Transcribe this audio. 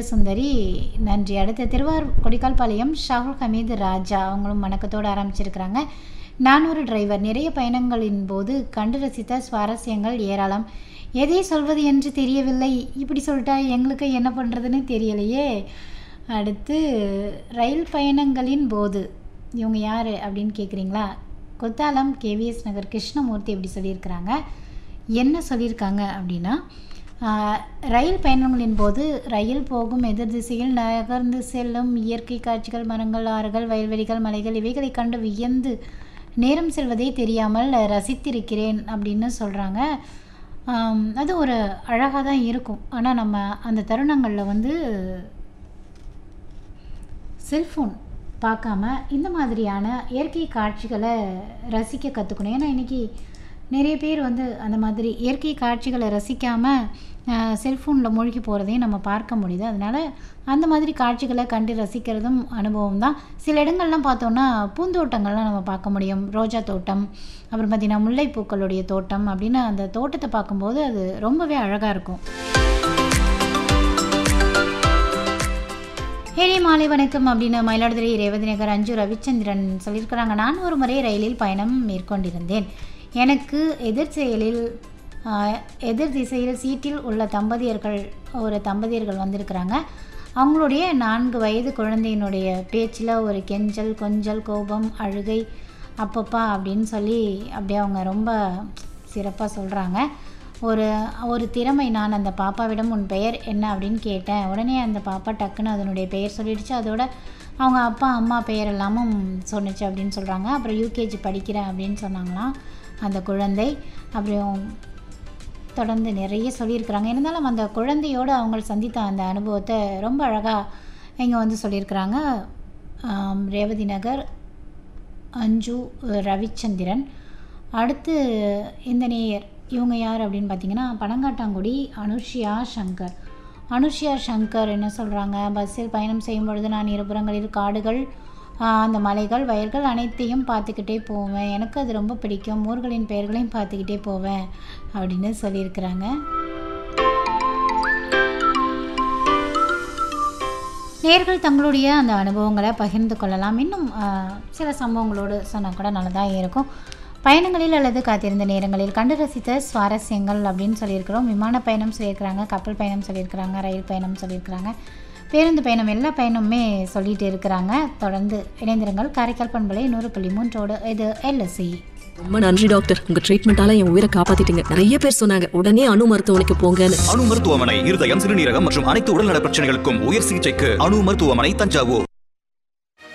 வீரசுந்தரி நன்றி அடுத்து திருவாரூர் கொடிக்கால்பாளையம் ஷாகுல் ஹமீது ராஜா அவங்களும் வணக்கத்தோடு ஆரம்பிச்சிருக்கிறாங்க நான் ஒரு டிரைவர் நிறைய பயணங்களின் போது கண்டு ரசித்த சுவாரஸ்யங்கள் ஏராளம் எதை சொல்வது என்று தெரியவில்லை இப்படி சொல்லிட்டா எங்களுக்கு என்ன பண்ணுறதுன்னு தெரியலையே அடுத்து ரயில் பயணங்களின் போது இவங்க யார் அப்படின்னு கேட்குறீங்களா கொத்தாலம் கேவிஎஸ் நகர் கிருஷ்ணமூர்த்தி எப்படி சொல்லியிருக்கிறாங்க என்ன சொல்லியிருக்காங்க அப்படின்னா ஆஹ், ரயில் பயணங்களின் போது ரயில் போகும் எதிர் திசையில் நகர்ந்து செல்லும் இயற்கை காட்சிகள் மரங்கள் ஆறுகள் வயல்வெளிகள் மலைகள் இவைகளை கண்டு வியந்து நேரம் செல்வதே தெரியாமல் ரசித்திருக்கிறேன் அப்படின்னு சொல்கிறாங்க அது ஒரு அழகாக தான் இருக்கும் ஆனால் நம்ம அந்த தருணங்களில் வந்து செல்ஃபோன் பார்க்காம இந்த மாதிரியான இயற்கை காட்சிகளை ரசிக்க கற்றுக்கணும் ஏன்னா இன்றைக்கி நிறைய பேர் வந்து அந்த மாதிரி இயற்கை காட்சிகளை ரசிக்காமல் செல்ஃபோனில் மூழ்கி போகிறதையும் நம்ம பார்க்க முடியுது அதனால் அந்த மாதிரி காட்சிகளை கண்டு ரசிக்கிறதும் அனுபவம் தான் சில இடங்கள்லாம் பார்த்தோன்னா பூந்தோட்டங்கள்லாம் நம்ம பார்க்க முடியும் ரோஜா தோட்டம் அப்புறம் பார்த்திங்கன்னா முல்லைப்பூக்களுடைய தோட்டம் அப்படின்னு அந்த தோட்டத்தை பார்க்கும்போது அது ரொம்பவே அழகாக இருக்கும் ஹேரி மாலை வணக்கம் அப்படின்னு மயிலாடுதுறை ரேவதி நகர் அஞ்சு ரவிச்சந்திரன் சொல்லியிருக்கிறாங்க நான் ஒரு முறை ரயிலில் பயணம் மேற்கொண்டிருந்தேன் எனக்கு எதிர் செயலில் ஆஹ், எதிர் திசையில் சீட்டில் உள்ள தம்பதியர்கள் ஒரு தம்பதியர்கள் வந்திருக்கிறாங்க அவங்களுடைய நான்கு வயது குழந்தையினுடைய பேச்சில் ஒரு கெஞ்சல் கொஞ்சல் கோபம் அழுகை அப்பப்பா அப்படின்னு சொல்லி அப்படியே அவங்க ரொம்ப சிறப்பாக சொல்கிறாங்க ஒரு ஒரு திறமை நான் அந்த பாப்பாவிடம் உன் பெயர் என்ன அப்படின்னு கேட்டேன் உடனே அந்த பாப்பா டக்குன்னு அதனுடைய பெயர் சொல்லிடுச்சு அதோட அவங்க அப்பா அம்மா பெயர் எல்லாமும் சொன்னுச்சு அப்படின்னு சொல்கிறாங்க அப்புறம் யூகேஜி படிக்கிறேன் அப்படின்னு சொன்னாங்களாம் அந்த குழந்தை அப்புறம் தொடர்ந்து நிறைய சொல்லியிருக்கிறாங்க இருந்தாலும் அந்த குழந்தையோடு அவங்க சந்தித்த அந்த அனுபவத்தை ரொம்ப அழகாக இங்கே வந்து சொல்லியிருக்கிறாங்க ஆம், ரேவதி நகர் அஞ்சு ரவிச்சந்திரன் அடுத்து இந்த நேயர் இவங்க யார் அப்படின்னு பார்த்தீங்கன்னா பனங்காட்டாங்குடி அனுஷியா சங்கர் அனுஷியா சங்கர் என்ன சொல்கிறாங்க பஸ்ஸில் பயணம் செய்யும் பொழுது நான் இருபுறங்களில் காடுகள் ஆஹ், அந்த மலைகள் வயல்கள் அனைத்தையும் பார்த்துக்கிட்டே போவேன் எனக்கு அது ரொம்ப பிடிக்கும் ஊர்களின் பெயர்களையும் பார்த்துக்கிட்டே போவேன் அப்படின்னு சொல்லியிருக்கிறாங்க நேர்கள் தங்களுடைய அந்த அனுபவங்களை பகிர்ந்து கொள்ளலாம் இன்னும் ஆஹ், சில சம்பவங்களோடு சொன்னால் கூட நல்லதாக இருக்கும் பயணங்களில் அல்லது காத்திருந்த நேரங்களில் கண்டு ரசித்த சுவாரஸ்யங்கள் அப்படின்னு சொல்லியிருக்கிறோம் விமான பயணம் சொல்லியிருக்கிறாங்க கப்பல் பயணம் சொல்லியிருக்கிறாங்க ரயில் பயணம் சொல்லியிருக்கிறாங்க பேருந்து பயணம் எல்லா பயணமுமே சொல்லிட்டு இருக்கிறாங்க தொடர்ந்து இணைந்திருங்கள் காரைக்கால் பண்பலை நூறு புள்ளி மூன்றோடு இது எல்எஸ்சி ரொம்ப நன்றி டாக்டர் உங்க ட்ரீட்மெண்டால என் உயிரை காப்பாத்திட்டீங்க நிறைய பேர் சொன்னாங்க உடனே அணு மருத்துவமனைக்கு போங்கன்னு அணு மருத்துவமனை இருதயம் சிறுநீரகம் மற்றும் அனைத்து உடல்நல பிரச்சனைகளுக்கும் உயர் சிகிச்சைக்கு அணு மருத்துவமனை தஞ்சாவூர்